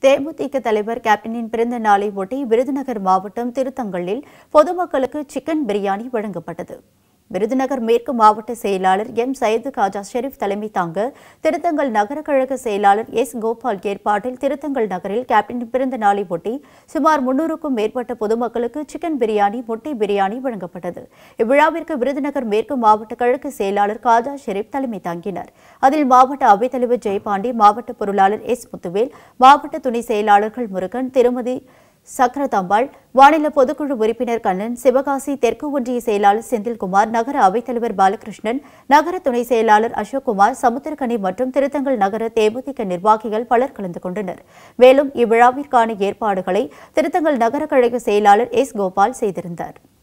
தேமுதிக தலைவர் கேப்டனின் பிறந்த நாளை ஒட்டி விருதுநகர் மாவட்டம் திருத்தங்கலில் பொதுமக்களுக்கு சிக்கன் பிரியாணி வழங்கப்பட்டது விருதுநகர் மேற்கு மாவட்ட செயலாளர் எம் சையது காஜா ஷெரீப் தலைமை தாங்க திருத்தங்கல் நகர கழக செயலாளர் எஸ் கோபால் ஏற்பாட்டில் திருத்தங்கல் நகரில் கேப்டனின் பிறந்த நாளை ஒட்டி சுமார் முன்னூறுக்கும் மேற்பட்ட பொதுமக்களுக்கு சிக்கன் பிரியாணி முட்டை பிரியாணி வழங்கப்பட்டது இவ்விழாவிற்கு விருதுநகர் மேற்கு மாவட்ட கழக செயலாளர் காஜா ஷெரீப் தலைமை தாங்கினார் அதில் மாவட்ட அவைத்தலைவர் ஜெயபாண்டி மாவட்ட பொருளாளர் எஸ் முத்துவேல் மாவட்ட துணை செயலாளர்கள் முருகன் திருமதி சக்கரதாம்பாள் மாநில பொதுக்குழு உறுப்பினர் கண்ணன் சிவகாசி தெற்கு ஒன்றிய செயலாளர் செந்தில்குமார் நகர அவைத்தலைவர் பாலகிருஷ்ணன் நகர துணை செயலாளர் அசோக்குமார் சமுத்திரக்கனி மற்றும் திருத்தங்கல் நகர தேமுதிக நிர்வாகிகள் பலர் கலந்து கொண்டனர் மேலும் இவ்விழாவிற்கான ஏற்பாடுகளை திருத்தங்கல் நகர கழக செயலாளர் எஸ் கோபால் செய்திருந்தார்